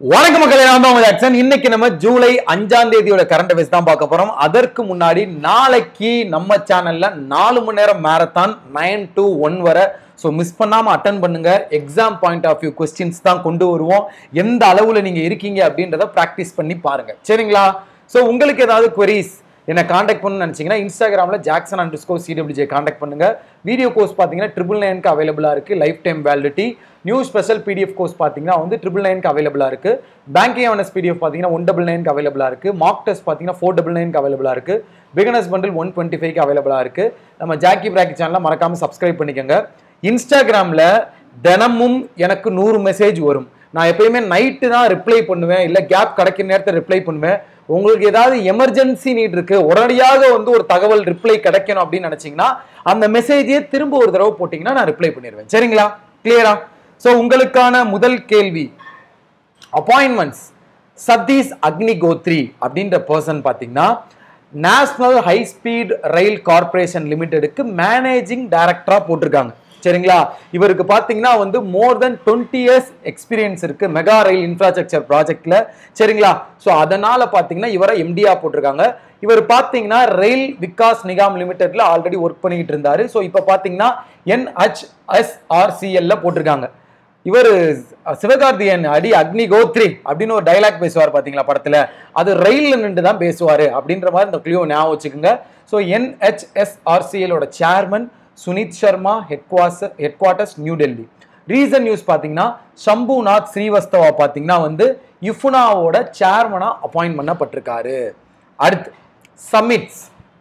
வணக்கம் மக்களே நான் தான் உங்க ஜாக்சன் இன்னைக்கு நம்ம ஜூலை அஞ்சாம் தேதியோட கரண்ட் அஃபேர்ஸ் தான் பார்க்க போறோம் அதற்கு முன்னாடி நாளைக்கு நம்ம சேனல்ல நாலு மணி நேரம் மேரத்தான் நைன் டு ஒன் வரை ஸோ மிஸ் பண்ணாம அட்டன் பண்ணுங்க exam point of view questions தான் கொண்டு வருவோம் எந்த அளவுல நீங்க இருக்கீங்க அப்படின்றத ப்ராக்டிஸ் பண்ணி பாருங்க சரிங்களா ஸோ உங்களுக்கு ஏதாவது queries என்னை காண்டாக்ட் பண்ணணும்னு நினச்சிங்கன்னா இன்ஸ்டாகிராமில் Jackson and disco CWJ contact பண்ணுங்க வீடியோ கோர்ஸ் பார்த்தீங்கன்னா ட்ரிபிள் நைனுக்கு அவைலபிளாக இருக்குது life time validity new special PDF course பார்த்தீங்கன்னா வந்து ட்ரிபிள் நைனுக்கு அவைலபிளாக இருக்குது பேங்கிங் அவனஸ் பிடிஎஃப் பார்த்தீங்கன்னா ஒன் டபுள் நைனுக்கு அவைலபிளாக இருக்குது மார்க் டெஸ்ட் பார்த்தீங்கன்னா ஃபோர் டபுள் நைனுக்கு அவைலபிளாக இருக்குது பிகினர்ஸ் பண்டில் ஒன் டுவெண்ட்டி ஃபைவ்க்கு அவைலபிளாக இருக்குது நம்ம ஜாக்கி பிராக்கி சேனலை மறக்காமல் சப்ஸ்கிரைப் பண்ணிக்கோங்க இன்ஸ்டாகிராமில் தினமும் எனக்கு நூறு மெசேஜ் வரும் நான் எப்பயுமே நைட்டு தான் ரிப்ளை பண்ணுவேன் இல்லை கேப் கிடைக்கிற நேரத்தில் ரிப்ளை பண்ணுவேன் உங்களுக்கு ஏதாவது எமர்ஜென்சி நீட் இருக்கு உடனடியாக வந்து ஒரு தகவல் ரிப்ளை கிடைக்கணும் அப்படின்னு நினைச்சீங்கன்னா அந்த மெசேஜையே திரும்ப ஒரு தடவை போட்டிங்கன்னா நான் ரிப்ளை பண்ணிடுவேன் சரிங்களா கிளியரா ஸோ உங்களுக்கான முதல் கேள்வி அப்பாயின்மெண்ட்ஸ் சதீஷ் அக்னிகோத்ரி அப்படின்ற பர்சன் பார்த்தீங்கன்னா national high speed rail corporation லிமிடெடுக்கு மேனேஜிங் டைரக்டரா போட்டிருக்காங்க சரிங்களா இவருக்கு பார்த்தீங்கன்னா வந்து more than twenty years experience இருக்கு மெகா ரயில் இன்ஃப்ராஸ்ட்ரக்சர் ப்ராஜெக்ட்ல சரிங்களா ஸோ அதனால பார்த்தீங்கன்னா இவரை எம்டியா போட்டிருக்காங்க இவர் பார்த்தீங்கன்னா ரயில் விகாஸ் நிகாம் லிமிடெட்ல ஆல்ரெடி ஒர்க் பண்ணிக்கிட்டு இருந்தாரு ஸோ இப்போ பார்த்தீங்கன்னா என்ஹெச்எஸ்ஆர்சிஎல்ல போட்டிருக்காங்க இவர் சிவகார்த்தியன் அடி அக்னி கோத்ரி அப்படின்னு ஒரு டைலாக் பேசுவார் பாத்தீங்களா படத்துல அது ரயில்ல நின்று தான் பேசுவாரு அப்படின்ற மாதிரி இந்த கிளியோ ஞாபகம் வச்சுக்கோங்க ஸோ என்ஹெச்எஸ்ஆர்சிஎலோட chairman Sunit Sharma headquarters headquarters new Delhi recent news பார்த்தீங்கன்னா சம்புநாத் ஸ்ரீவஸ்தவா பார்த்தீங்கன்னா வந்து இஃபுனாவோட சேர்மனா அப்பாயின்ட் பண்ணப்பட்டிருக்காரு அடுத்து சமிட்ஸ்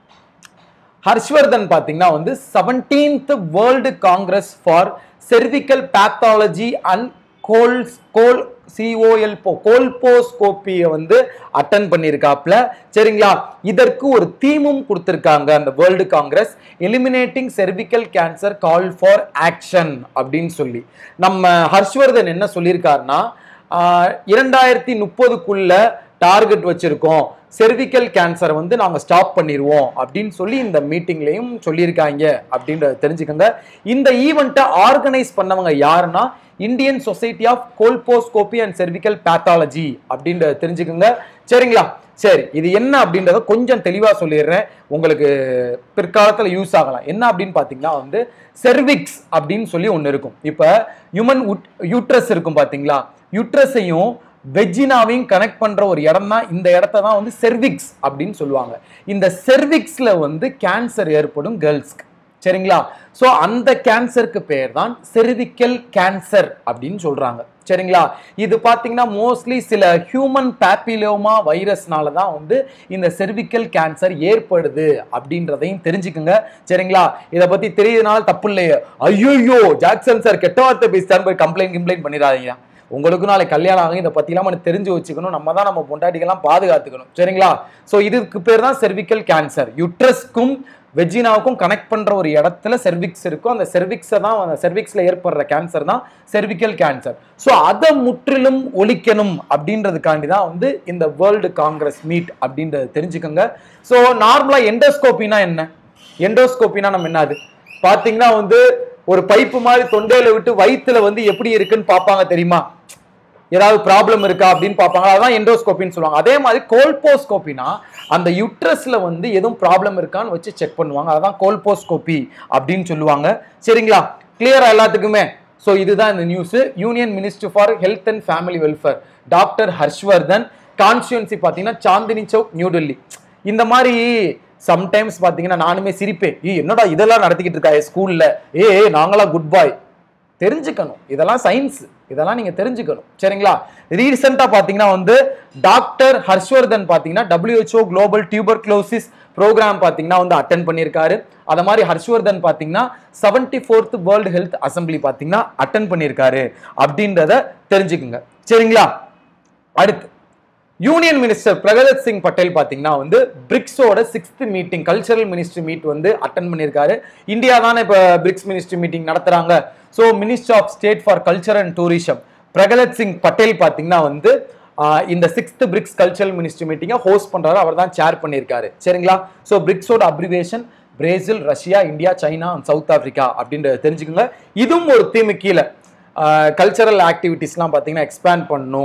ஹர்ஷ்வர்தன் பார்த்தீங்கன்னா வந்து seventeenth world congress for cervical pathology and col col COL கோல்போஸ்கோப்பியை வந்து அட்டன் பண்ணியிருக்காப்ல சரிங்களா இதற்கு ஒரு தீமும் கொடுத்துருக்காங்க அந்த world congress eliminating cervical cancer call for action அப்படின்னு சொல்லி நம்ம ஹர்ஷ்வர்தன் என்ன சொல்லியிருக்காருன்னா ஆஹ், இரண்டாயிரத்தி முப்பதுக்குள்ள டார்கெட் வச்சிருக்கோம் செர்விக்கல் கேன்சரை வந்து நாங்கள் ஸ்டாப் பண்ணிடுவோம் அப்படின்னு சொல்லி இந்த மீட்டிங்லையும் சொல்லியிருக்காங்க அப்படின்றத தெரிஞ்சுக்கோங்க இந்த ஈவெண்ட்டை ஆர்கனைஸ் பண்ணவங்க யாருன்னா Indian society of colposcopy and cervical pathology அப்படின்றத தெரிஞ்சுக்கோங்க சரிங்களா சரி இது என்ன அப்படின்றத கொஞ்சம் தெளிவாக சொல்லிடுறேன் உங்களுக்கு பிற்காலத்தில் யூஸ் ஆகலாம் என்ன அப்படின்னு பார்த்தீங்கன்னா வந்து செர்விக்ஸ் அப்படின்னு சொல்லி ஒன்று இருக்கும் இப்போ ஹியூமன் யூட்ரஸ் இருக்கும் பார்த்தீங்களா யூட்ரஸையும் வெஜினாவையும் கனெக்ட் பண்ற ஒரு இடம் தான் இந்த இடத்த தான் வந்து செர்விக்ஸ் அப்படின்னு சொல்லுவாங்க இந்த செர்விக்ஸ்ல வந்து கேன்சர் ஏற்படும் கேர்ள்ஸ்க்கு சரிங்களா ஸோ அந்த கேன்சருக்கு பேர் தான் செர்விக்கல் கேன்சர் அப்படின்னு சொல்றாங்க சரிங்களா இது பார்த்தீங்கன்னா மோஸ்ட்லி சில ஹியூமன் பேப்பிலோமா வைரஸ்னால தான் வந்து இந்த செர்விக்கல் கேன்சர் ஏற்படுது அப்படின்றதையும் தெரிஞ்சுக்குங்க சரிங்களா இதை பத்தி தெரியுதுனால தப்பு இல்லையே ஐயோ ஜாக்சன் சார் கெட்ட வார்த்தை பேசிட்டான்னு போய் கம்ப்ளைண்ட் கம்ப்ளைண்ட் பண்ணிடாதீங்க உங்களுக்கும் நாளைக்கு கல்யாணம் ஆகும் இதை பற்றிலாம் நம்ம தெரிஞ்சு வச்சுக்கணும் நம்ம தான் நம்ம பொண்டாட்டிகள்லாம் பாதுகாத்துக்கணும் சரிங்களா ஸோ இதுக்கு பேர் தான் செர்விக்கல் கேன்சர் யுட்ரஸ்க்கும் வெஜினாவுக்கும் கனெக்ட் பண்ணுற ஒரு இடத்துல செர்விக்ஸ் இருக்கும் அந்த செர்விக்ஸை தான் அந்த செர்விக்ஸில் ஏற்படுற கேன்சர் தான் செர்விக்கல் கேன்சர் ஸோ அதை முற்றிலும் ஒழிக்கணும் அப்படின்றதுக்காண்டி தான் வந்து இந்த வேர்ல்டு காங்கிரஸ் மீட் அப்படின்றத தெரிஞ்சுக்கோங்க ஸோ நார்மலாக எண்டோஸ்கோப்பினா என்ன எண்டோஸ்கோப்பினா நம்ம என்னது பார்த்தீங்கன்னா வந்து ஒரு பைப்பு மாதிரி தொண்டையில விட்டு வயித்துல வந்து எப்படி இருக்குன்னு பார்ப்பாங்க தெரியுமா ஏதாவது ப்ராப்ளம் இருக்கா அப்படின்னு பார்ப்பாங்க அதான் எண்டோஸ்கோப்பின்னு சொல்லுவாங்க அதே மாதிரி கோல்போஸ்கோப்பினா அந்த யுட்ரஸ்ல வந்து எதுவும் ப்ராப்ளம் இருக்கான்னு வச்சு செக் பண்ணுவாங்க அதான் கோல்போஸ்கோப்பி அப்படின்னு சொல்லுவாங்க சரிங்களா கிளியரா எல்லாத்துக்குமே ஸோ இதுதான் இந்த news union minister for health and family welfare doctor Harsh Vardhan constituency பார்த்தீங்கன்னா சாந்தினி சௌக் நியூ டெல்லி இந்த மாதிரி சம்டைம்ஸ் பார்த்தீங்கன்னா நானுமே சிரிப்பேன் ஏய் என்னடா இதெல்லாம் நடத்திக்கிட்டு இருக்கா ஸ்கூல்ல ஏ நாங்களா குட் பாய் தெரிஞ்சுக்கணும் இதெல்லாம் சயின்ஸ் இதெல்லாம் நீங்க தெரிஞ்சுக்கணும் சரிங்களா ரீசெண்டா பாத்தீங்கன்னா வந்து டாக்டர் ஹர்ஷ்வர்தன் பாத்தீங்கன்னா WHO global tuberculosis programme பாத்தீங்கன்னா வந்து அட்டன் பண்ணியிருக்காரு அத மாதிரி ஹர்ஷ்வர்தன் பாத்தீங்கன்னா seventy fourth world health assembly பாத்தீங்கன்னா அட்டன் பண்ணியிருக்காரு அப்படின்றத தெரிஞ்சுக்குங்க சரிங்களா அடுத்து யூனியன் மினிஸ்டர் பிரகலத் சிங் பட்டேல் பார்த்தீங்கன்னா வந்து பிரிக்ஸோட sixth meeting cultural ministry meet வந்து அட்டன் பண்ணியிருக்காரு இந்தியா தானே இப்போ பிரிக்ஸ் மினிஸ்ட்ரி மீட்டிங் நடத்துறாங்க so minister of state for culture and tourism Prahlad Singh Patel பார்த்தீங்கன்னா வந்து ஆஹ், இந்த சிக்ஸ்த் பிரிக்ஸ் கல்ச்சரல் மினிஸ்ட்ரி மீட்டிங்கை ஹோஸ்ட் பண்றாரு அவர் தான் சேர் பண்ணியிருக்காரு சரிங்களா ஸோ பிரிக்ஸோட abbreviation Brazil Russia India China South Africa அப்படின்றத தெரிஞ்சுக்கோங்க இதுவும் ஒரு தீமு கீழே கல்ச்சரல் ஆக்டிவிட்டீஸ்லாம் பார்த்தீங்கன்னா எக்ஸ்பேண்ட் பண்ணணும்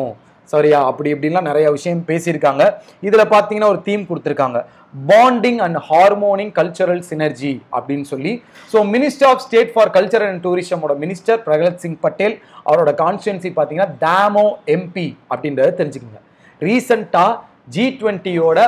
சரியா அப்படி இப்படின்லாம் நிறைய விஷயம் பேசியிருக்காங்க இதுல பாத்தீங்கன்னா ஒரு தீம் கொடுத்துருக்காங்க பாண்டிங் அண்ட் ஹார்மோனிங் கல்ச்சரல் சினர்ஜி அப்படின்னு சொல்லி so minister of state for culture and டூரிசமோட மினிஸ்டர் பிரகலத் சிங் பட்டேல் அவரோட கான்ஸ்டுவன்சி பார்த்தீங்கன்னா தாமோ எம்பி அப்படின்றத தெரிஞ்சுக்கோங்க ரீசண்டாக ஜி டுவெண்ட்டியோட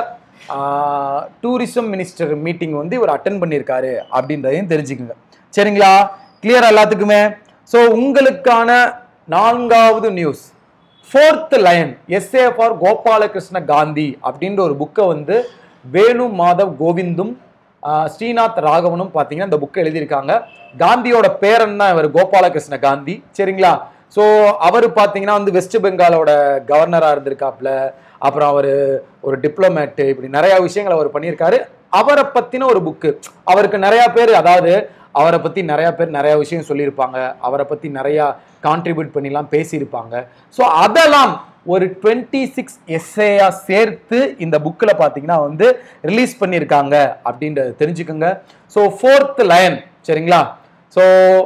டூரிசம் மினிஸ்டர் மீட்டிங் வந்து இவர் அட்டன் பண்ணியிருக்காரு அப்படின்றதையும் தெரிஞ்சுக்குங்க சரிங்களா கிளியர் எல்லாத்துக்குமே ஸோ உங்களுக்கான நான்காவது news fourth lion essays for Gopalkrishna Gandhi அப்படின்ற ஒரு புக்கை வந்து வேணு மாதவ் கோவிந்தும் ஆஹ், ஸ்ரீநாத் ராகவனும் பார்த்தீங்கன்னா இந்த புக்கை எழுதியிருக்காங்க காந்தியோட பேரன் தான் இவர் கோபாலகிருஷ்ண காந்தி சரிங்களா ஸோ அவர் பார்த்தீங்கன்னா வந்து வெஸ்ட் பெங்காலோட கவர்னராக இருந்திருக்காப்ல அப்புறம் அவர் ஒரு டிப்ளமேட்டு இப்படி நிறைய விஷயங்கள் அவர் பண்ணியிருக்காரு அவரை பற்றின ஒரு புக்கு அவருக்கு நிறைய பேர் அதாவது அவரை பற்றி நிறைய பேர் நிறைய விஷயம் சொல்லியிருப்பாங்க அவரை பற்றி நிறையா கான்ட்ரிபியூட் பண்ணிலாம் பேசியிருப்பாங்க ஸோ அதெல்லாம் ஒரு டுவெண்ட்டி சிக்ஸ் எஸ்ஏயா சேர்த்து இந்த புக்கில் பார்த்தீங்கன்னா வந்து ரிலீஸ் பண்ணியிருக்காங்க அப்படின்றத தெரிஞ்சுக்கோங்க ஸோ ஃபோர்த் லயன் சரிங்களா ஸோ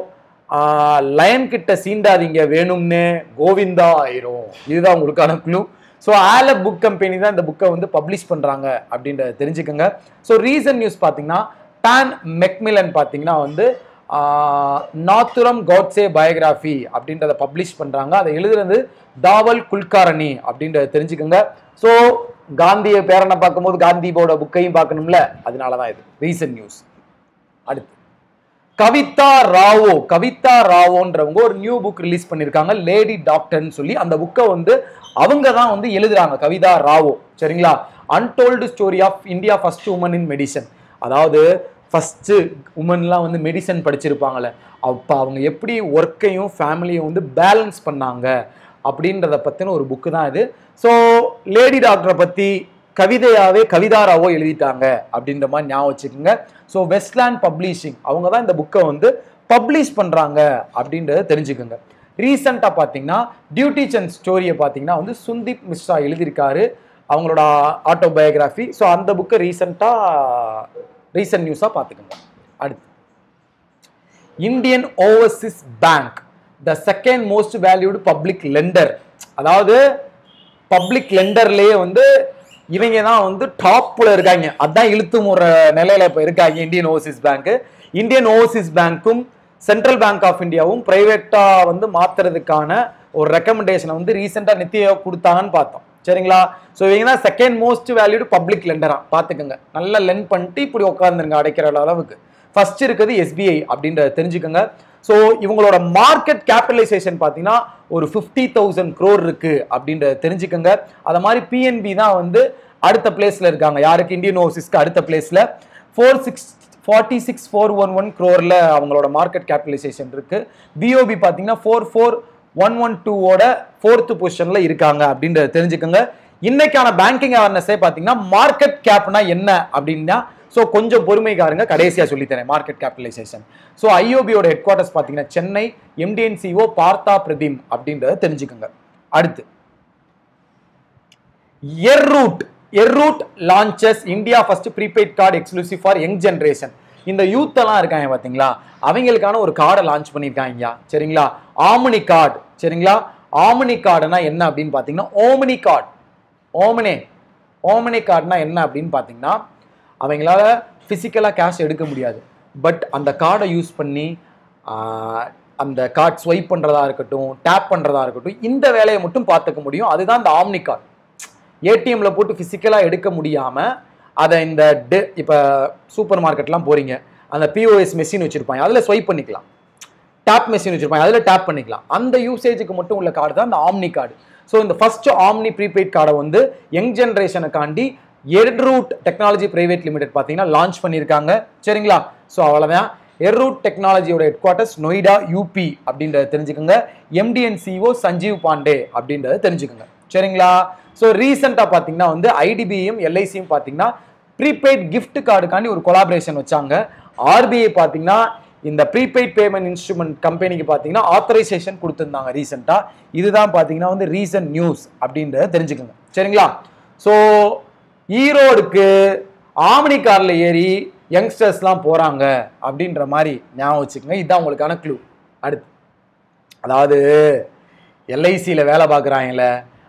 லயன் கிட்ட சீண்டாதீங்க வேணும்னு கோவிந்தா ஆயிரும் இதுதான் உங்களுக்கான clue so Aleph book company தான் இந்த புக்கை வந்து பப்ளிஷ் பண்ணுறாங்க அப்படின்றத தெரிஞ்சுக்கோங்க ஸோ ரீசன் நியூஸ் பார்த்தீங்கன்னா பேன் மெக்மிலன் பார்த்தீங்கன்னா வந்து நாத்துரம் கோட்ஸே பயோகிராஃபி அப்படின்றத பப்ளிஷ் பண்ணுறாங்க அதை எழுதுறது தாவல் குல்காரணி அப்படின்றத தெரிஞ்சுக்கோங்க ஸோ காந்திய பேரனை பார்க்கும்போது காந்தியோட புக்கையும் பார்க்கணும்ல அதனால தான் இது ரீசன்ட் நியூஸ் அடுத்து கவிதா ராவோ கவிதா ராவோன்றவங்க ஒரு நியூ புக் ரிலீஸ் பண்ணியிருக்காங்க லேடி டாக்டர்னு சொல்லி அந்த புக்கை வந்து அவங்க தான் வந்து எழுதுறாங்க கவிதா ராவோ சரிங்களா untold story of India first woman in medicine அதாவது ஃபஸ்ட்டு உமன்லாம் வந்து மெடிசன் படிச்சிருப்பாங்கல்ல அப்போ அவங்க எப்படி ஒர்க்கையும் ஃபேமிலியும் வந்து பேலன்ஸ் பண்ணாங்க அப்படின்றத பற்றின ஒரு புக்கு தான் இது ஸோ லேடி டாக்டரை பற்றி கவிதையாவே கவிதாராவோ எழுதிட்டாங்க அப்படின்ற மாதிரி ஞாபகம் வச்சுக்கோங்க ஸோ வெஸ்ட்லேண்ட் பப்ளிஷிங் அவங்க தான் இந்த புக்கை வந்து பப்ளிஷ் பண்ணுறாங்க அப்படின்றத தெரிஞ்சுக்கோங்க ரீசெண்டாக பார்த்தீங்கன்னா டியூட்டிஸ் அண்ட் ஸ்டோரியை பார்த்தீங்கன்னா வந்து சுந்தீப் மிஸ்ரா எழுதியிருக்காரு அவங்களோட ஆட்டோபயோகிராஃபி ஸோ அந்த புக்கை ரீசெண்டாக ரீசன்ட் நியூஸாக பார்த்துக்கோங்க அடுத்து Indian overseas bank the second most valued public lender அதாவது பப்ளிக் லெண்டர்லேயே வந்து இவங்க தான் வந்து டாப்ல இருக்காங்க அதான் இழுத்து முற நிலையில இப்போ இருக்காங்க Indian overseas bank Indian overseas பேங்க்கும் சென்ட்ரல் பேங்க் ஆஃப் இந்தியாவும் பிரைவேட்டா வந்து மாத்துறதுக்கான ஒரு ரெக்கமெண்டேஷனை வந்து ரீசெண்டாக நித்திய கொடுத்தாங்கன்னு பார்த்தோம் சரிங்களா ஸோ இவங்க தான் செகண்ட் மோஸ்ட் வேல்யூடு பப்ளிக் லெண்டரா பார்த்துக்கோங்க நல்லா லென் பண்ணிட்டு இப்படி உட்காந்துருங்க அடைக்கிற அளவுக்கு ஃபர்ஸ்ட் இருக்குது எஸ்பிஐ அப்படின்றத தெரிஞ்சுக்கோங்க ஸோ இவங்களோட மார்க்கெட் கேபிட்டலைசேஷன் பார்த்தீங்கன்னா ஒரு ஃபிஃப்டி தௌசண்ட் க்ரோர் இருக்கு அப்படின்றத தெரிஞ்சுக்கோங்க அது மாதிரி பிஎன்பி தான் வந்து அடுத்த பிளேஸ்ல இருக்காங்க யாருக்கு இந்தியன் ஓவர்சீஸ்க்கு அடுத்த பிளேஸ்ல four six forty six four one one க்ரோரில் அவங்களோட மார்க்கெட் கேபிட்டலைசேஷன் இருக்கு பிஓபி பார்த்தீங்கன்னா ஃபோர் ஃபோர் ஒன் ஒன் டூவோட ஃபோர்த்து பொசிஷனில் இருக்காங்க அப்படின்றத தெரிஞ்சுக்கோங்க இன்னைக்கான பேங்கிங் அவேர்னஸே பார்த்தீங்கன்னா மார்க்கெட் கேப்னா என்ன அப்படின்னா ஸோ கொஞ்சம் பொறுமைக்காருங்க கடைசியாக சொல்லித்தரேன் மார்க்கெட் கேபிட்டலைசேஷன் ஸோ ஐஓபியோட ஹெட் குவார்ட்டர்ஸ் பார்த்தீங்கன்னா சென்னை எம்டிஎன்சிஓ பார்த்தா பிரதீம் அப்படின்றத தெரிஞ்சுக்கோங்க அடுத்து Eroute Eroute launches India first prepaid card exclusive for young generation இந்த யூத் எல்லாம் இருக்காங்க பாத்தீங்களா அவங்களுக்கான ஒரு கார்டை லான்ச் பண்ணியிருக்காங்க சரிங்களா ஆமினி கார்டு சரிங்களா ஆமினி கார்டுனா என்ன அப்படின்னு பார்த்தீங்கன்னா ஓமினி கார்டு ஓமனே ஓமனி கார்டுனா என்ன அப்படின்னு பார்த்தீங்கன்னா அவங்களால ஃபிசிக்கலாக கேஷ் எடுக்க முடியாது பட் அந்த கார்டை யூஸ் பண்ணி ஆஹ், அந்த கார்ட் ஸ்வைப் பண்ணுறதா இருக்கட்டும் டேப் பண்ணுறதா இருக்கட்டும் இந்த வேலையை மட்டும் பார்த்துக்க முடியும் அதுதான் இந்த ஆம்னி கார்டு ஏடிஎம்ல போட்டு ஃபிசிக்கலாக எடுக்க முடியாமல் அதை இந்த டெ இப்போ சூப்பர் மார்க்கெட்லாம் போறீங்க அந்த பிஓஎஸ் மெஷின் வச்சுருப்பாங்க அதில் ஸ்வைப் பண்ணிக்கலாம் டேப் மெஷின் வச்சிருப்பாங்க அதில் டேப் பண்ணிக்கலாம் அந்த யூசேஜுக்கு மட்டும் உள்ள கார்டு தான் இந்த ஆம்னி கார்டு ஸோ இந்த ஃபர்ஸ்ட் ஆம்னி ப்ரீபெய்ட் கார்டை வந்து யங் ஜென்ரேஷனுக்காண்டி எர்ரூட் டெக்னாலஜி பிரைவேட் லிமிடெட் பார்த்தீங்கன்னா லான்ச் பண்ணியிருக்காங்க சரிங்களா ஸோ அவ்வளோதான் எர்ரூட் டெக்னாலஜியோட ஹெட் குவார்ட்டர்ஸ் நொய்டா யூபி அப்படின்றத தெரிஞ்சுக்கோங்க எம்டிஎன்சிஓ சஞ்சீவ் பாண்டே அப்படின்றத தெரிஞ்சுக்கோங்க சரிங்களா ஸோ ரீசெண்டாக பார்த்தீங்கன்னா வந்து ஐடிபியும் எல்ஐசியும் பார்த்தீங்கன்னா ப்ரீபெய்ட் gift கார்டுக்காண்டி ஒரு கொலாபரேஷன் வச்சாங்க ஆர்பிஐ பார்த்தீங்கன்னா இந்த ப்ரீபெய்ட் பேமெண்ட் இன்ஸ்ட்ருமெண்ட் கம்பெனிக்கு பார்த்தீங்கன்னா ஆத்தரைசேஷன் கொடுத்துருந்தாங்க ரீசெண்டாக இதுதான் பார்த்தீங்கன்னா வந்து ரீசன்ட் நியூஸ் அப்படின்றத தெரிஞ்சுக்கோங்க சரிங்களா ஸோ ஈரோடுக்கு ஆம்னி காரில் ஏறி யங்ஸ்டர்ஸ்லாம் போகிறாங்க அப்படின்ற மாதிரி ஞாபகம் வச்சுக்கோங்க இதுதான் உங்களுக்கான க்ளூ அடுத்து அதாவது எல்ஐசியில் வேலை பார்க்குறாங்கல்ல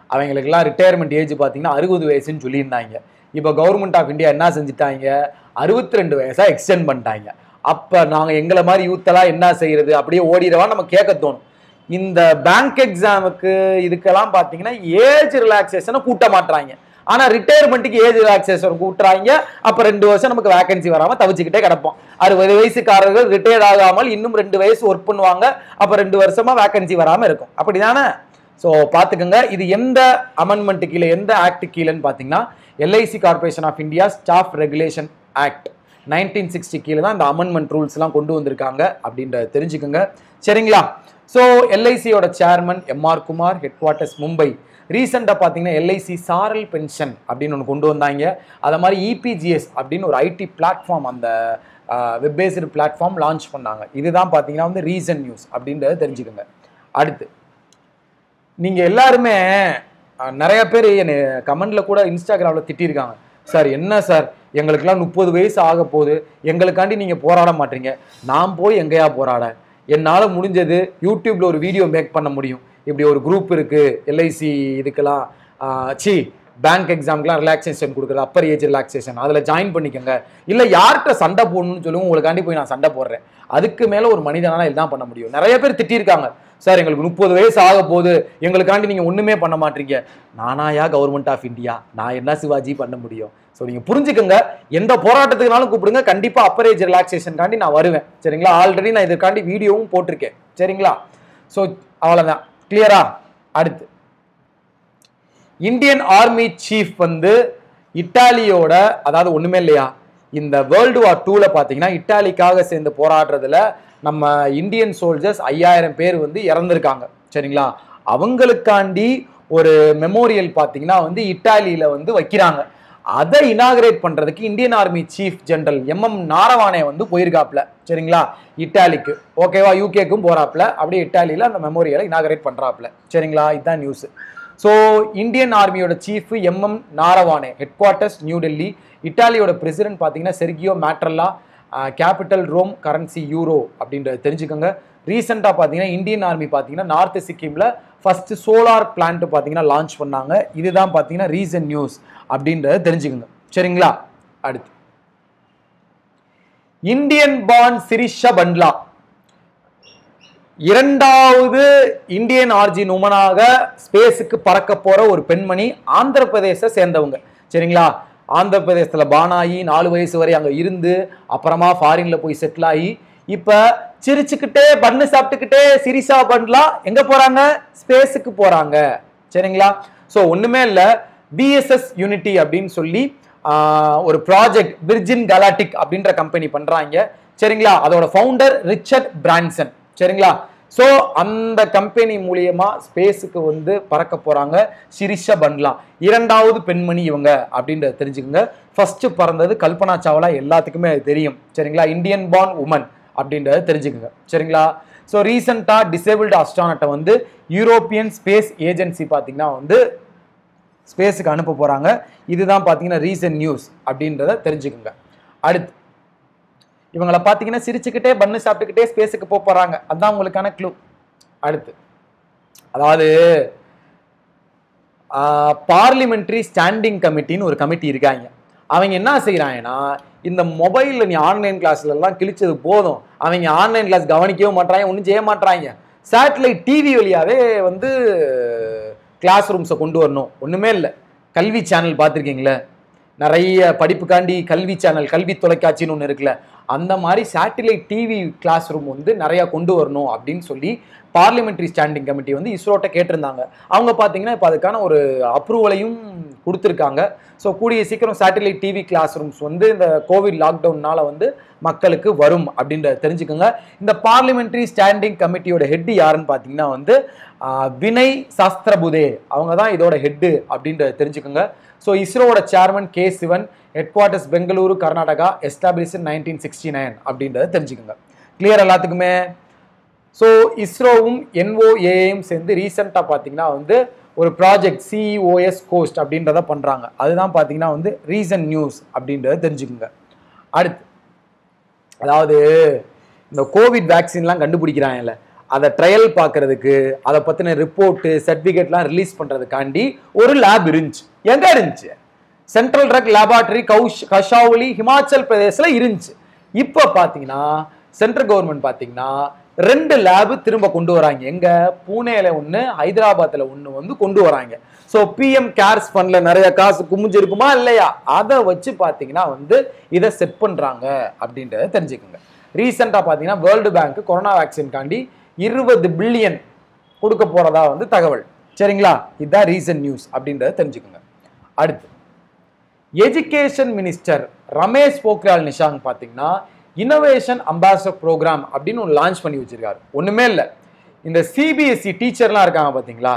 அவங்களுக்கெல்லாம் ரிட்டையர்மெண்ட் ஏஜ் பார்த்தீங்கன்னா அறுபது வயசுன்னு சொல்லியிருந்தாங்க இப்போ கவர்மெண்ட் ஆஃப் இந்தியா என்ன செஞ்சுட்டாங்க அறுபத்தி ரெண்டு வயசாக எக்ஸ்டெண்ட் பண்ணிட்டாங்க அப்போ நாங்கள் எங்களை மாதிரி யூத்தெல்லாம் என்ன செய்யறது அப்படியே ஓடிடவா நம்ம கேட்க தோணும் இந்த பேங்க் எக்ஸாமுக்கு இதுக்கெல்லாம் பார்த்தீங்கன்னா ஏஜ் ரிலாக்ஸேஷனை கூட்ட மாட்றாங்க ஆனால் ரிட்டையர்மெண்ட்டுக்கு ஏஜ் ரிலாக்ஸேஷன் கூட்டுறாங்க அப்போ ரெண்டு வருஷம் நமக்கு வேகன்சி வராமல் தவிச்சுக்கிட்டே கிடப்போம் அறுபது வயசுக்காரர்கள் ரிட்டையர்ட் ஆகாமல் இன்னும் ரெண்டு வயசு ஒர்க் பண்ணுவாங்க அப்போ ரெண்டு வருஷமா வேகன்சி வராமல் இருக்கும் அப்படிதானே ஸோ பார்த்துக்கோங்க இது எந்த அமெண்ட்மெண்ட் கீழே எந்த ஆக்ட் கீழேன்னு பார்த்தீங்கன்னா LIC corporation of India staff regulation act nineteen sixty கீழே தான் இந்த அமெண்ட்மெண்ட் ரூல்ஸ்லாம் கொண்டு வந்திருக்காங்க அப்படின்றத தெரிஞ்சுக்கோங்க சரிங்களா ஸோ எல்ஐசியோட chairman MR Kumar headquarters Mumbai ரீசெண்டாக பார்த்தீங்கன்னா எல்ஐசி சாரல் பென்ஷன் அப்படின்னு ஒன்று கொண்டு வந்தாங்க அதை மாதிரி இபிஜிஎஸ் அப்படின்னு ஒரு ஐடி பிளாட்ஃபார்ம் அந்த வெப் பேஸ்டு பிளாட்ஃபார்ம் லான்ச் பண்ணாங்க இதுதான் பார்த்தீங்கன்னா வந்து ரீசன் நியூஸ் அப்படின்றத தெரிஞ்சுக்கோங்க அடுத்து நீங்கள் எல்லாருமே அஹ், நிறைய பேர் என்னை கமெண்ட்ல கூட இன்ஸ்டாகிராமில் திட்டியிருக்காங்க சார் என்ன சார் எங்களுக்கெல்லாம் முப்பது வயசு ஆக போகுது எங்களுக்காண்டி நீங்கள் போராட மாட்டீங்க நான் போய் எங்கேயா போராட என்னால் முடிஞ்சது யூடியூப்ல ஒரு வீடியோ மேக் பண்ண முடியும் இப்படி ஒரு குரூப் இருக்கு எல்ஐசி இதுக்கெல்லாம் ஆஹ், சி பேங்க் எக்ஸாம்க்குலாம் ரிலாக்ஸேஷன் கொடுக்குறது அப்பர் ஏஜ் ரிலாக்ஸேஷன் அதில் ஜாயின் பண்ணிக்கோங்க இல்லை யார்கிட்ட சண்டை போடணும்னு சொல்லுங்க உங்களுக்காண்டி போய் நான் சண்டை போடுறேன் அதுக்கு மேலே ஒரு மனிதனால இதுதான் பண்ண முடியும் நிறைய பேர் திட்டியிருக்காங்க சார் எங்களுக்கு முப்பது வயசு ஆக போகுது எங்களுக்காண்டி நீங்கள் ஒன்றுமே பண்ண மாட்டீங்க நானாயா கவர்மெண்ட் ஆஃப் இந்தியா நான் என்ன சிவாஜி பண்ண முடியும் ஸோ நீங்கள் புரிஞ்சுக்கோங்க எந்த போராட்டத்துக்குனாலும் கூப்பிடுங்க கண்டிப்பாக அப்பர் ஏஜ் ரிலாக்ஸேஷனுக்காண்டி நான் வருவேன் சரிங்களா ஆல்ரெடி நான் இதுக்காண்டி வீடியோவும் போட்டிருக்கேன் சரிங்களா ஸோ அவ்வளோதான் கிளியரா அடுத்து இந்தியன் ஆர்மி சீஃப் வந்து இட்டாலியோட அதாவது ஒண்ணுமே இல்லையா இந்த வேர்ல்டு வார் டூல பாத்தீங்கன்னா இட்டாலிக்காக சேர்ந்து போராடுறதுல நம்ம இந்தியன் சோல்ஜர்ஸ் ஐயாயிரம் பேர் வந்து இறந்திருக்காங்க சரிங்களா அவங்களுக்காண்டி ஒரு மெமோரியல் பாத்தீங்கன்னா வந்து இட்டாலியில வந்து வைக்கிறாங்க அதை இனாகிரேட் பண்றதுக்கு Indian army chief general MM Naravane வந்து போயிருக்காப்ல சரிங்களா இட்டாலிக்கு ஓகேவா யூகேக்கும் போறாப்ல அப்படியே இட்டாலியில அந்த மெமோரியலை இனாகிரேட் பண்றாப்ல சரிங்களா இதுதான் நியூஸ் ஸோ இந்தியன் ஆர்மியோட chief MM Naravane headquarters new Delhi இட்டாலியோட பிரசிடென்ட் பார்த்தீங்கன்னா Sergio Mattarella capital Rome currency euro அப்படின்றத தெரிஞ்சுக்கோங்க ரீசெண்டாக பார்த்தீங்கன்னா இந்தியன் ஆர்மி பார்த்தீங்கன்னா நார்த் சிக்கிமில் ஃபர்ஸ்ட் சோலார் பிளான்ட் பார்த்தீங்கன்னா லான்ச் பண்ணாங்க இதுதான் பார்த்தீங்கன்னா ரீசன் நியூஸ் அப்படின்றத தெரிஞ்சுக்கோங்க சரிங்களா அடுத்து இந்தியன் பான் சிரிஷா பண்ட்லா இரண்டாவது இந்தியன் ஆர்ஜின் உமனாக ஸ்பேஸுக்கு பறக்க போற ஒரு பெண்மணி ஆந்திர பிரதேச சேர்ந்தவங்க சரிங்களா ஆந்திர பிரதேசத்துல பானாயி நாலு வயசு வரை அங்க இருந்து அப்புறமா ஃபாரின்ல போய் செட்டில் ஆகி இப்ப சிரிச்சுக்கிட்டே பண்ணு சாப்பிட்டுக்கிட்டே சிரிசா பண்ணலாம் எங்க போறாங்க ஸ்பேஸுக்கு போறாங்க சரிங்களா ஸோ ஒண்ணுமே இல்ல பிஎஸ்எஸ் யூனிட்டி அப்படின்னு சொல்லி ஆஹ், ஒரு ப்ராஜெக்ட் விர்ஜின் கலாட்டிக் அப்படின்ற கம்பெனி பண்றாங்க சரிங்களா அதோட ஃபவுண்டர் ரிச்சர்ட் பிரான்சன் சரிங்களா ஸோ அந்த கம்பெனி மூலியமா ஸ்பேஸுக்கு வந்து பறக்க போறாங்க சிரிஷா பன்லா இரண்டாவது பெண்மணி இவங்க அப்படின்றத தெரிஞ்சுக்கோங்க ஃபர்ஸ்ட் பறந்தது கல்பனா சாவ்லா எல்லாத்துக்குமே அது தெரியும் சரிங்களா இந்தியன் பார்ன் உமன் அப்படின்றத தெரிஞ்சுக்கோங்க சரிங்களா ஸோ ரீசெண்டாக டிசேபிள்டு அஸ்ட்ரானட்டை வந்து யூரோப்பியன் ஸ்பேஸ் ஏஜென்சி பார்த்தீங்கன்னா வந்து ஸ்பேஸுக்கு அனுப்ப போகிறாங்க இதுதான் பார்த்தீங்கன்னா ரீசன்ட் நியூஸ் அப்படின்றத தெரிஞ்சுக்கோங்க அடுத்து இவங்களை பார்த்தீங்கன்னா சிரிச்சுக்கிட்டே பண்ணு சாப்பிட்டுக்கிட்டே ஸ்பேஸுக்கு போக போகிறாங்க அதுதான் உங்களுக்கான க்ளூ அடுத்து அதாவது பார்லிமெண்ட்ரி ஸ்டாண்டிங் கமிட்டின்னு ஒரு கமிட்டி இருக்காங்க அவங்க என்ன செய்கிறாங்கன்னா இந்த மொபைலில் நீ ஆன்லைன் கிளாஸ்லலாம் கிழிச்சது போதும் அவங்க ஆன்லைன் கிளாஸ் கவனிக்கவே மாட்றாங்க ஒன்றும் செய்ய மாட்றாங்க சேட்டலைட் டிவி வழியாவே வந்து கிளாஸ் ரூம்ஸை கொண்டு வரணும் ஒன்றுமே இல்லை கல்வி சேனல் பார்த்துருக்கீங்களே நிறைய படிப்புக்காண்டி கல்வி சேனல் கல்வி தொலைக்காட்சின்னு ஒன்று இருக்குல்ல அந்த மாதிரி சேட்டிலைட் டிவி கிளாஸ் ரூம் வந்து நிறையா கொண்டு வரணும் அப்படின்னு சொல்லி பார்லிமெண்ட்ரி ஸ்டாண்டிங் கமிட்டி வந்து இஸ்ரோட்ட கேட்டிருந்தாங்க அவங்க பார்த்தீங்கன்னா இப்போ அதுக்கான ஒரு அப்ரூவலையும் கொடுத்துருக்காங்க ஸோ கூடிய சீக்கிரம் சேட்டிலைட் டிவி கிளாஸ் ரூம்ஸ் வந்து இந்த கோவிட் லாக்டவுன்னால வந்து மக்களுக்கு வரும் அப்படின்றத தெரிஞ்சுக்கோங்க இந்த பார்லிமெண்ட்ரி ஸ்டாண்டிங் கமிட்டியோட ஹெட் யாருன்னு பார்த்தீங்கன்னா வந்து ஆஹ், வினய் சாஸ்திரபுதே அவங்க தான் இதோட ஹெட்டு அப்படின்றத தெரிஞ்சுக்கோங்க ஸோ இஸ்ரோவோட chairman K Sivan headquarters Bengaluru Karnataka establish nineteen sixty nine அப்படின்றத தெரிஞ்சுக்கோங்க கிளியர் எல்லாத்துக்குமே ஸோ இஸ்ரோவும் என்ஓஏயும் சேர்ந்து ரீசெண்டாக பார்த்தீங்கன்னா வந்து ஒரு ப்ராஜெக்ட் சிஇஓஎஸ் கோஸ்ட் அப்படின்றத பண்ணுறாங்க அதுதான் பார்த்தீங்கன்னா வந்து ரீசன் நியூஸ் அப்படின்றத தெரிஞ்சுக்குங்க அடுத்து அதாவது இந்த கோவிட் வேக்சின்லாம் கண்டுபிடிக்கிறாங்கல்ல அதை ட்ரையல் பார்க்கறதுக்கு அதை பற்றின ரிப்போர்ட்டு சர்டிஃபிகேட்லாம் ரிலீஸ் பண்ணுறதுக்காண்டி ஒரு லேப் இருந்துச்சு எங்கே இருந்துச்சு சென்ட்ரல் ட்ரக் லேபார்டரி கௌஷ் கஷாவலி ஹிமாச்சல் பிரதேசில் இருந்துச்சு இப்போ பார்த்தீங்கன்னா சென்ட்ரல் கவர்மெண்ட் பார்த்தீங்கன்னா ரெண்டு லேபு திரும்ப கொண்டு வராங்க எங்க பூனேல ஒன்று ஹைதராபாத்தில் ஒன்று வந்து கொண்டு வராங்க ஸோ பிஎம் கேர்ஸ் ஃபண்ட்ல நிறைய காசு குமிஞ்சிருக்குமா இல்லையா அதை வச்சு பார்த்தீங்கன்னா வந்து இதை செட் பண்ணுறாங்க அப்படின்றத தெரிஞ்சுக்கோங்க ரீசெண்டாக பார்த்தீங்கன்னா வேர்ல்டு பேங்க் கொரோனா வேக்சின்காண்டி இருபது பில்லியன் கொடுக்க போறதா வந்து தகவல் சரிங்களா இதுதான் ரீசன்ட் நியூஸ் அப்படின்றத தெரிஞ்சுக்கோங்க அடுத்து எஜுகேஷன் மினிஸ்டர் ரமேஷ் போக்ரியால் நிஷாங் பார்த்தீங்கன்னா இன்னோவேஷன் அம்பாசடர் ப்ரோக்ராம் அப்படின்னு ஒன்று லான்ச் பண்ணி வச்சிருக்காரு ஒன்றுமே இல்லை இந்த சிபிஎஸ்சி டீச்சர்லாம் இருக்காங்க பார்த்தீங்களா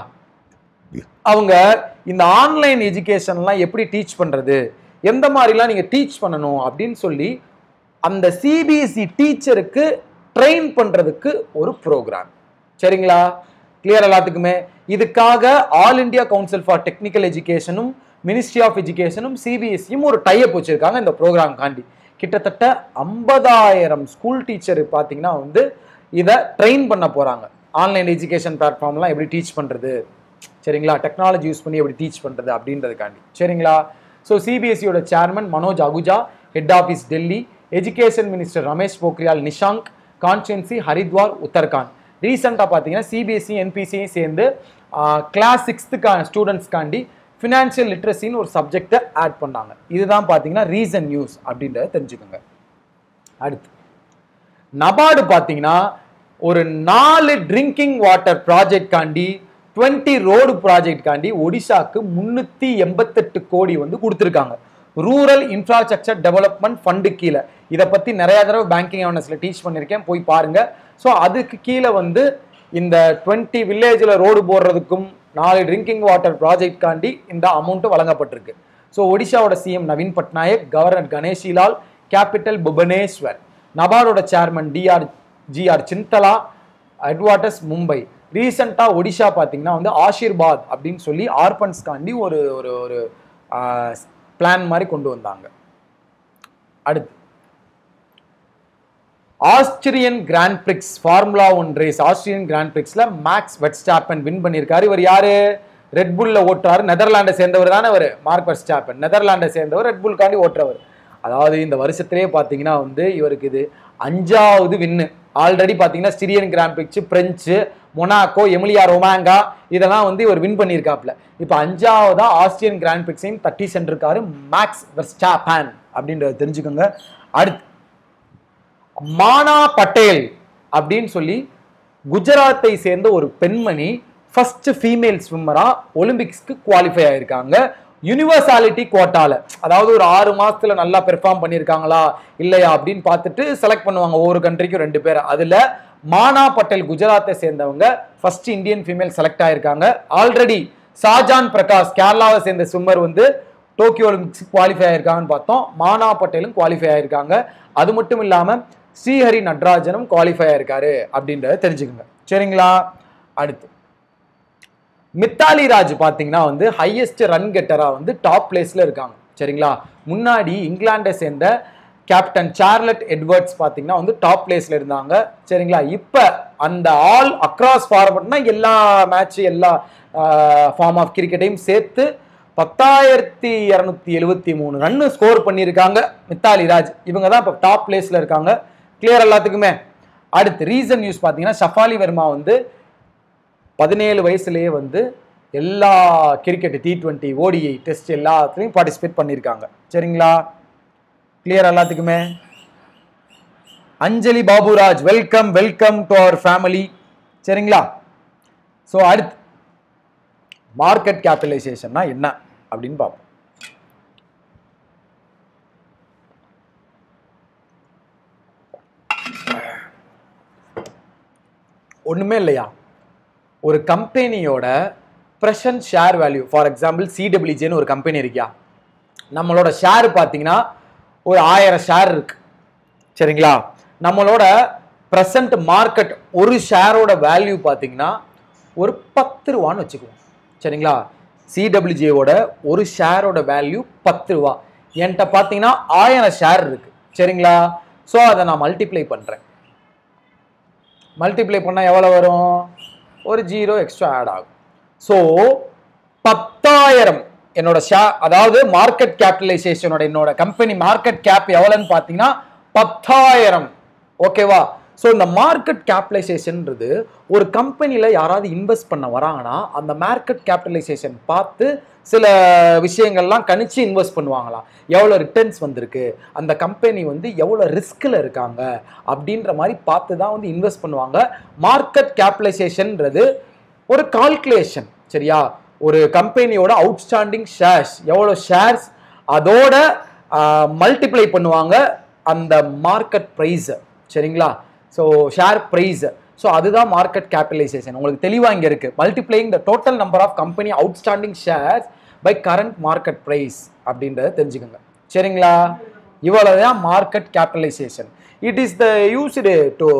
அவங்க இந்த ஆன்லைன் எஜுகேஷன்லாம் எப்படி டீச் பண்ணுறது எந்த மாதிரிலாம் நீங்கள் டீச் பண்ணணும் அப்படின்னு சொல்லி அந்த சிபிஎஸ்சி டீச்சருக்கு ட்ரெயின் பண்ணுறதுக்கு ஒரு ப்ரோக்ராம் சரிங்களா கிளியர் எல்லாத்துக்குமே இதுக்காக all India council for technical எஜுகேஷனும் மினிஸ்ட்ரி ஆஃப் எஜுகேஷனும் சிபிஎஸ்சியும் ஒரு டைப் வச்சிருக்காங்க இந்த ப்ரோக்ராம் காண்டி கிட்டத்தட்ட ஐம்பதாயிரம் ஸ்கூல் டீச்சர் பார்த்தீங்கன்னா வந்து இதை ட்ரெயின் பண்ண போகிறாங்க ஆன்லைன் எஜுகேஷன் பிளாட்ஃபார்ம்லாம் எப்படி டீச் பண்ணுறது சரிங்களா டெக்னாலஜி யூஸ் பண்ணி எப்படி டீச் பண்ணுறது அப்படின்றதுக்காண்டி சரிங்களா ஸோ சிபிஎஸ்சியோட chairman Manoj Ahuja head office Delhi education minister Ramesh Pokhriyal Nishank constituency Haridwar Uttarakhand ரீசெண்டாக பார்த்தீங்கன்னா சிபிஎஸ்சி என்பிசியும் சேர்ந்து கிளாஸ் சிக்ஸ்த்துக்கான ஸ்டூடெண்ட்ஸ்க்காண்டி ஃபினான்ஷியல் லிட்ரஸின்னு ஒரு சப்ஜெக்டை ஆட் பண்ணாங்க இதுதான் பார்த்தீங்கன்னா ரீசன் நியூஸ் அப்படின்றத தெரிஞ்சுக்கோங்க அடுத்து நபார்டு பார்த்தீங்கன்னா ஒரு நாலு ட்ரிங்கிங் வாட்டர் ப்ராஜெக்ட் காண்டி டுவெண்ட்டி ரோடு ப்ராஜெக்ட் காண்டி ஒடிசாக்கு முன்னூற்றி எண்பத்தெட்டு கோடி வந்து கொடுத்துருக்காங்க ரூரல் இன்ஃப்ராஸ்ட்ரக்சர் டெவலப்மெண்ட் ஃபண்டு கீழே இதை பற்றி நிறைய தடவை பேங்கிங் அவேர்னஸில் டீச் பண்ணியிருக்கேன் போய் பாருங்க ஸோ அதுக்கு கீழே வந்து இந்த டுவெண்ட்டி வில்லேஜில் ரோடு போடுறதுக்கும் நாலு ட்ரிங்கிங் வாட்டர் ப்ராஜெக்ட் காண்டி இந்த அமௌண்ட்டு வழங்கப்பட்டிருக்கு ஸோ ஒடிஷாவோட CM Naveen Patnaik governor Ganeshilal capital Bhubaneswar நபார்டோட சேர்மன் டிஆர் ஜிஆர் சிந்தலா அட்வாட்டஸ் மும்பை ரீசெண்டாக ஒடிஷா பார்த்தீங்கன்னா வந்து ஆஷீர்பாத் அப்படின்னு சொல்லி ஆர்பன்ஸ்காண்டி ஒரு ஒரு ஒரு பிளான் மாதிரி கொண்டு வந்தாங்க அடுத்து Austrian Grand Prix Formula One race Austrian Grand பிரிக்ஸ்ல மேக்ஸ் வெட்ஸ்டாப்பன் வின் பண்ணியிருக்காரு இவர் யாரு ரெட்புல்ல ஓட்டுறாரு நெதர்லாண்டை சேர்ந்தவர் தானே அவர் மார்க் வெட்ஸ்டாப்பன் நெதர்லாண்டை சேர்ந்தவர் ரெட்புல்காண்டி ஓட்டுறவர் அதாவது இந்த வருஷத்திலே பார்த்தீங்கன்னா வந்து இவருக்கு இது அஞ்சாவது வின்னு ஆல்ரெடி பார்த்தீங்கன்னா Styrian Grand Prix French Monaco Emilia Romagna இதெல்லாம் வந்து இவர் வின் பண்ணியிருக்காப்ல இப்போ அஞ்சாவதா ஆஸ்திரியன் கிராண்ட் பிரிக்ஸையும் தட்டி சென்றிருக்காரு மேக்ஸ் வெர்ஸ்டாப்பன் அப்படின்றத தெரிஞ்சுக்கோங்க அடுத்து மானா பட்டேல் அப்படின்னு சொல்லி குஜராத்தை சேர்ந்த ஒரு பெண்மணி ஃபர்ஸ்ட் ஃபீமேல் ஸ்விம்மரா ஒலிம்பிக்ஸ்க்கு குவாலிஃபை ஆயிருக்காங்க யூனிவர்சாலிட்டி கோட்டால அதாவது ஒரு ஆறு மாசத்துல நல்லா பெர்ஃபார்ம் பண்ணியிருக்காங்களா இல்லையா அப்படின்னு பார்த்துட்டு செலக்ட் பண்ணுவாங்க ஒவ்வொரு கண்ட்ரிக்கும் ரெண்டு பேர் அதுல மானா பட்டேல் குஜராத்தை சேர்ந்தவங்க ஃபர்ஸ்ட் இந்தியன் ஃபீமேல் செலக்ட் ஆயிருக்காங்க ஆல்ரெடி ஷாஜான் பிரகாஷ் கேரளாவை சேர்ந்த ஸ்விம்மர் வந்து டோக்கியோ ஒலிம்பிக்ஸ் குவாலிஃபை ஆயிருக்காங்கன்னு பார்த்தோம் மானா பட்டேலும் குவாலிஃபை ஆயிருக்காங்க அது மட்டும் இல்லாம ஸ்ரீஹரி நட்ராஜனும் குவாலிஃபை ஆயிருக்காரு அப்படின்றத தெரிஞ்சுக்கோங்க சரிங்களா அடுத்து மித்தாலி ராஜ் பார்த்தீங்கன்னா வந்து ஹையஸ்ட் ரன் கெட்டரா வந்து டாப் பிளேஸ்ல இருக்காங்க சரிங்களா முன்னாடி இங்கிலாண்டை சேர்ந்த கேப்டன் சார்லட் எட்வர்ட்ஸ் பார்த்தீங்கன்னா வந்து டாப் பிளேஸ்ல இருந்தாங்க சரிங்களா இப்போ அந்த ஆல் அக்ராஸ் ஃபார்மட்னா எல்லா மேட்ச் எல்லா ஃபார்ம் ஆஃப் கிரிக்கெட்டையும் சேர்த்து பத்தாயிரத்தி இரநூத்தி எழுபத்தி மூணு ரன்னு ஸ்கோர் பண்ணியிருக்காங்க மித்தாலி ராஜ் இவங்க தான் இப்போ டாப் பிளேஸ்ல இருக்காங்க கிளியர் எல்லாத்துக்குமே அடுத்து ரீசன் நியூஸ் பார்த்தீங்கன்னா ஷஃபாலி வர்மா வந்து பதினேழு வயசுலேயே வந்து எல்லா cricket T twenty ODI test எல்லாத்துலேயும் பார்ட்டிசிபேட் பண்ணியிருக்காங்க சரிங்களா கிளியர் எல்லாத்துக்குமே Anjali Baburaj welcome welcome to our family சரிங்களா ஸோ அடுத்து மார்க்கெட் கேபிட்டலைசேஷன்னா என்ன அப்படின்னு பார்ப்போம் ஒண்ணுமே இல்லையா ஒரு கம்பெனியோட present share value for example சிடபிள்யூஜேன்னு ஒரு கம்பெனி இருக்கியா நம்மளோட ஷேர் பார்த்தீங்கன்னா ஒரு ஆயிரம் ஷேர் இருக்கு சரிங்களா நம்மளோட ப்ரெசன்ட் மார்க்கெட் ஒரு ஷேரோட வேல்யூ பார்த்தீங்கன்னா ஒரு பத்து ரூபான்னு வச்சுக்குவோம் சரிங்களா சிடபிள்யூஜேவோட ஒரு ஷேரோட வேல்யூ பத்து ரூபா என்கிட்ட பார்த்தீங்கன்னா ஆயிரம் ஷேர் இருக்கு சரிங்களா ஸோ அதை நான் மல்டிப்ளை பண்ணுறேன் மல்டிப்ளை பண்ணால் எவ்வளோ வரும் ஒரு ஜீரோ எக்ஸ்ட்ரா ஆட் ஆகும் ஸோ பத்தாயிரம் என்னோட ஷே அதாவது மார்க்கெட் கேபிட்டலைசேஷனோட என்னோட கம்பெனி மார்க்கெட் கேப் எவ்வளோன்னு பார்த்தீங்கன்னா பத்தாயிரம் ஓகேவா ஸோ இந்த மார்க்கெட் கேபிட்டலைசேஷன்ன்றது ஒரு கம்பெனியில் யாராவது இன்வெஸ்ட் பண்ண வராங்கன்னா அந்த மார்க்கெட் கேபிட்டலைசேஷன் பார்த்து சில விஷயங்கள்லாம் கணிச்சு இன்வெஸ்ட் பண்ணுவாங்களாம் எவ்வளோ ரிட்டர்ன்ஸ் வந்திருக்கு அந்த கம்பெனி வந்து எவ்வளோ ரிஸ்கில் இருக்காங்க அப்படின்ற மாதிரி பார்த்து தான் வந்து இன்வெஸ்ட் பண்ணுவாங்க மார்க்கெட் கேபிட்டலைசேஷன்ன்றது ஒரு கால்குலேஷன் சரியா ஒரு கம்பெனியோட அவுட்ஸ்டாண்டிங் ஷேர்ஸ் எவ்வளோ ஷேர்ஸ் அதோட மல்டிப்ளை பண்ணுவாங்க அந்த மார்க்கெட் ப்ரைஸை சரிங்களா ஸோ ஷேர் ப்ரைஸ் ஸோ அதுதான் மார்க்கெட் கேபிட்டலைசேஷன் உங்களுக்கு தெளிவாக இங்கே இருக்குது multiplying the total number of company outstanding shares by current market price அப்படின்றத தெரிஞ்சுக்கோங்க சரிங்களா இவ்வளவுதான் market capitalisation it is the used to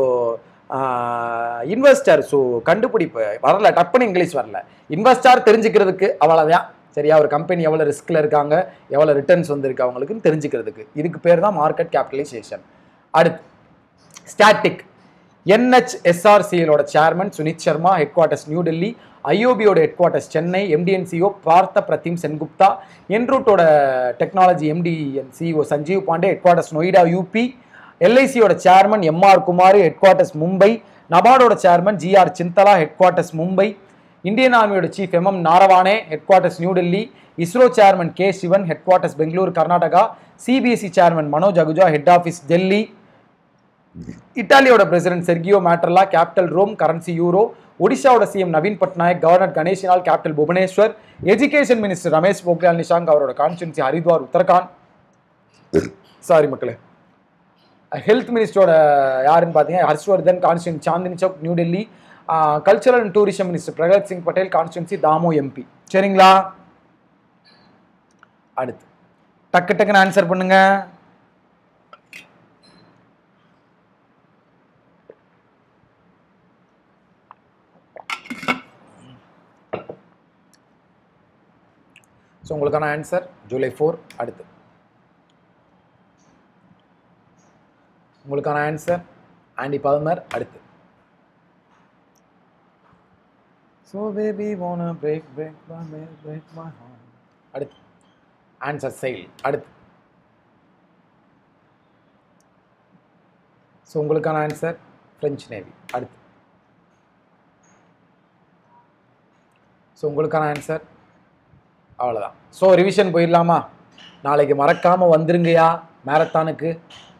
investor so கண்டுபிடிப்பு வரல டப்புன்னு இங்கிலீஷ் வரல இன்வெஸ்டார் தெரிஞ்சுக்கிறதுக்கு அவ்வளோதான் சரியா ஒரு கம்பெனி எவ்வளோ ரிஸ்கில் இருக்காங்க எவ்வளோ ரிட்டர்ன்ஸ் வந்திருக்கு அவங்களுக்குன்னு தெரிஞ்சுக்கிறதுக்கு இதுக்கு பேர் தான் மார்க்கெட் கேபிட்டலைசேஷன் அடுத்து ஸ்டாட்டிக் என்ஹெச்எஸ்ஆர்சிஎலோட chairman Sunit Sharma headquarters new Delhi ஐஓபியோட headquarters Chennai MD and CEO Partha Pratim Sengupta என்ரூட்டோட technology MD CEO Sanjeev Pandey headquarters Noida UP எல்ஐசியோட chairman MR Kumar headquarters Mumbai நபார்டோட chairman GR Chintala headquarters Mumbai Indian ஆர்மியோட chief MM Naravane headquarters new Delhi ISRO chairman K Sivan headquarters Bangalore Karnataka CBSE chairman Manoj Ahuja head office Delhi இட்டாலியோட president Sergio Mattarella capital Rome currency euro ஒடிஷாவோட CM Naveen Patnaik governor Ganeshilal capital Bhubaneswar education minister Ramesh Pokhriyal Nishank அவரோட constituency Haridwar Uttarakhand sorry மக்களே health மினிஸ்டரோட யாருன்னு பார்த்தீங்கன்னா Harshvardhan constituency Chandni Chowk New Delhi cultural and tourism minister Prahlad Singh Patel constituency Damoh MP சரிங்களா அடுத்து டக்கு டக்குன்னு ஆன்சர் பண்ணுங்க ஸோ உங்களுக்கான ஆன்சர் ஜூலை ஃபோர் அடுத்து உங்களுக்கான ஆன்சர் ஆண்டி பல்மர் அடுத்து ஸோ பேபி போன பிரேக் பிரேக் பிரேக் மை அடுத்து ஆன்சர் செயல் அடுத்து ஸோ உங்களுக்கான ஆன்சர் ஃப்ரெஞ்ச் நேவி அடுத்து ஸோ உங்களுக்கான ஆன்சர் அவ்வளோதான் ஸோ ரிவிஷன் போயிடலாமா நாளைக்கு மறக்காமல் வந்துருங்கயா மேரத்தானுக்கு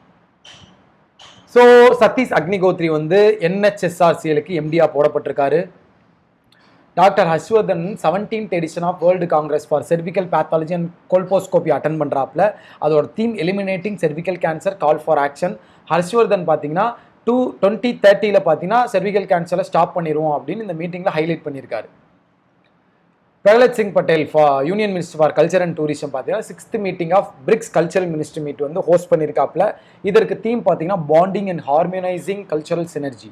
ஸோ சதீஷ் அக்னிகோத்ரி வந்து என்ஹெச்எஸ்ஆர்சிஎலுக்கு எம்டியா போடப்பட்டிருக்காரு doctor Harshvardhan seventeenth edition of world congress for cervical pathology and colposcopy attend பண்ணுறாப்புல அதோட theme eliminating cervical cancer call for action Harshvardhan பார்த்தீங்கன்னா டூ டுவெண்ட்டி தேர்ட்டியில் பார்த்தீங்கன்னா செர்விக்கல் கேன்சரை ஸ்டாப் பண்ணிடுவோம் அப்படின்னு இந்த மீட்டிங்கில் ஹைலைட் பண்ணியிருக்காரு Prahlad Singh Patel for union minister for culture and tourism பார்த்தீங்கன்னா sixth meeting of BRICS cultural minister meet வந்து ஹோஸ்ட் பண்ணியிருக்காப்புல இதற்கு தீம் பார்த்தீங்கன்னா bonding and harmonising cultural synergy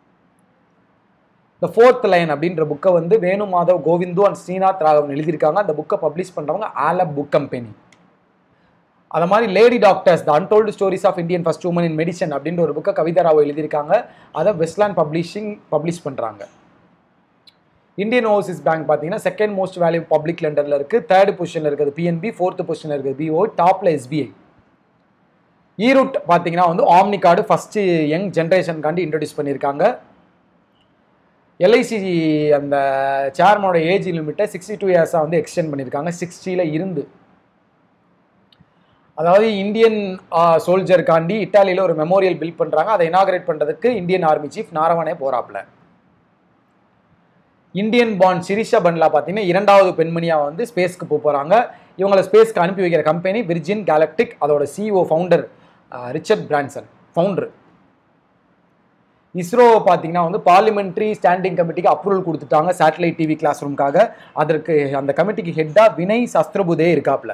the fourth line அப்படின்ற புக்கை வந்து வேணு மாதவ் கோவிந்து அண்ட் ஸ்ரீநாத் ராகவன் எழுதியிருக்காங்க அந்த புக்கை பப்ளிஷ் பண்ணுறவங்க ஆலப் புக் கம்பெனி அது மாதிரி lady doctors the untold stories of Indian first woman in medicine அப்படின்ற ஒரு புக்கை கவிதா ராவ் எழுதியிருக்காங்க அதை வெஸ்ட்லேண்ட் பப்ளிஷிங் பப்ளிஷ் பண்ணுறாங்க இந்தியன் ஓவர்சீஸ் பேங்க் பார்த்தீங்கன்னா செகண்ட் மோஸ்ட் வேல்யூ பப்ளிக் லெண்டரில் இருக்குது தேர்ட் பொசிஷனில் இருக்குது பிஎன்பி ஃபோர்த் பொசிஷனில் இருக்குது பிஓ டாப்பில் எஸ்பிஐ ஈரூட் பார்த்தீங்கன்னா வந்து ஆம்னி கார்டு ஃபஸ்ட்டு யங் ஜென்ரேஷனுக்காண்டி இன்ட்ரடியூஸ் பண்ணியிருக்காங்க எல்ஐசி அந்த சேர்மனோட ஏஜ் லிமிட்டை சிக்ஸ்டி டூ இயர்ஸாக வந்து எக்ஸ்டெண்ட் பண்ணியிருக்காங்க சிக்ஸ்டியில் இருந்து அதாவது இந்தியன் சோல்ஜருக்காண்டி இட்டாலியில் ஒரு மெமோரியல் பில்ட் பண்ணுறாங்க அதை இனாகரேட் பண்ணுறதுக்கு இந்தியன் ஆர்மி சீஃப் நாரவனே போகிறாப்புல இந்தியன் பாண்ட் சிரிஷா பன்லா பார்த்தீங்கன்னா இரண்டாவது பெண்மணியாக வந்து ஸ்பேஸ்க்கு போக போகிறாங்க இவங்களை ஸ்பேஸ்க்கு அனுப்பி வைக்கிற கம்பெனி விர்ஜின் கேலக்டிக் அதோட CEO founder Richard Branson founder ISRO பார்த்தீங்கன்னா வந்து பார்லிமெண்ட்ரி ஸ்டாண்டிங் கமிட்டிக்கு அப்ரூவல் கொடுத்துட்டாங்க சேட்டலைட் டிவி கிளாஸ் ரூம்காக அதற்கு அந்த கமிட்டிக்கு ஹெட்டாக வினய் சஸ்திரபுதே இருக்காப்ல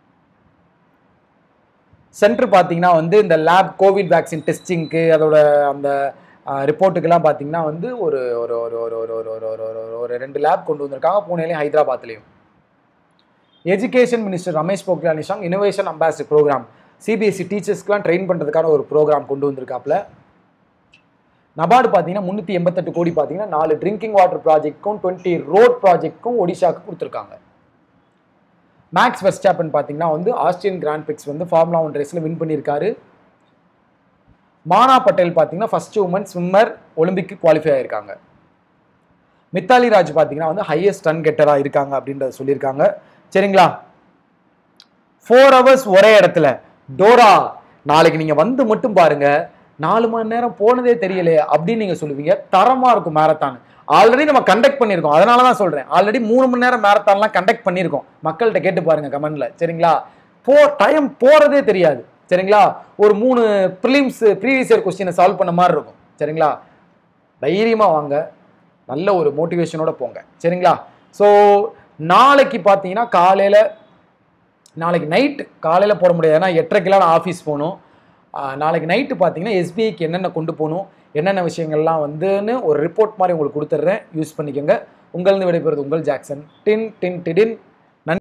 சென்டர் பார்த்தீங்கன்னா வந்து இந்த லேப் கோவிட் வேக்சின் டெஸ்டிங்க்கு அதோட அந்த ரிப்போர்ட்டுக்கெல்லாம் பார்த்தீங்கன்னா வந்து ஒரு ஒரு ஒரு ஒரு ஒரு ஒரு ஒரு ஒரு ஒரு ஒரு ரெண்டு லேப் கொண்டு வந்திருக்காங்க பூனேலையும் ஹைதராபாத்லேயும் education minister Ramesh Pokhriyal Nishank innovation ambassador programme CBSE டீச்சர்ஸ்க்குலாம் ட்ரெயின் பண்ணுறதுக்கான ஒரு ப்ரோக்ராம் கொண்டு வந்திருக்காப்புல நபார்டு பார்த்தீங்கன்னா முந்நூற்றி எண்பத்தெட்டு கோடி பார்த்தீங்கன்னா நாலு ட்ரிங்கிங் வாட்டர் ப்ராஜெக்ட்க்கும் டுவெண்ட்டி ரோட் ப்ராஜெக்ட்க்கும் ஒடிஷாக்கு கொடுத்துருக்காங்க மேக்ஸ் வெஸ்டாப்பன் பார்த்தீங்கன்னா வந்து ஆஸ்திரியன் கிராண்ட் பிக்ஸ் வந்து ஃபார்முலா ஒன் ரேஸில் வின் பண்ணியிருக்காரு மானா பட்டேல் பார்த்தீங்கன்னா ஃபர்ஸ்ட் உமன் ஸ்விம்மர் ஒலிம்பிக்கு குவாலிஃபை ஆயிருக்காங்க மித்தாலி ராஜ் பார்த்தீங்கன்னா வந்து ஹையஸ்ட் ரன் கெட்டராக இருக்காங்க அப்படின்றத சொல்லியிருக்காங்க சரிங்களா ஃபோர் ஹவர்ஸ் ஒரே இடத்துல டோரா நாளைக்கு நீங்கள் வந்து மட்டும் பாருங்க நாலு மணி நேரம் போனதே தெரியலையே அப்படின்னு நீங்கள் சொல்லுவீங்க தரமாக இருக்கும் மேரத்தான் ஆல்ரெடி நம்ம கண்டக்ட் பண்ணியிருக்கோம் அதனால தான் சொல்கிறேன் ஆல்ரெடி மூணு மணி நேரம் மேரத்தான்லாம் கண்டக்ட் பண்ணியிருக்கோம் மக்கள்கிட்ட கேட்டு பாருங்க கமெண்ட்ல சரிங்களா போ டைம் போகிறதே தெரியாது சரிங்களா ஒரு மூணு ப்ரிலிம்ஸ் ப்ரீவியஸ் இயர் கொஸ்டினை சால்வ் பண்ண மாதிரி இருக்கும் சரிங்களா தைரியமாக வாங்க நல்ல ஒரு மோட்டிவேஷனோட போங்க சரிங்களா ஸோ நாளைக்கு பார்த்தீங்கன்னா காலையில் நாளைக்கு நைட் காலையில் போட முடியாது ஏன்னா எட்டரைக்கெல்லாம் நான் ஆஃபீஸ் போகணும் ஆஹ் நாளைக்கு நைட்டு பார்த்தீங்கன்னா எஸ்பிஐக்கு என்னென்ன கொண்டு போகணும் என்னென்ன விஷயங்கள்லாம் வந்துன்னு ஒரு ரிப்போர்ட் மாதிரி உங்களுக்கு கொடுத்துட்றேன் யூஸ் பண்ணிக்கோங்க உங்களிருந்து விடைபெறுவது உங்கள் ஜாக்சன் டின் டின் டிடின்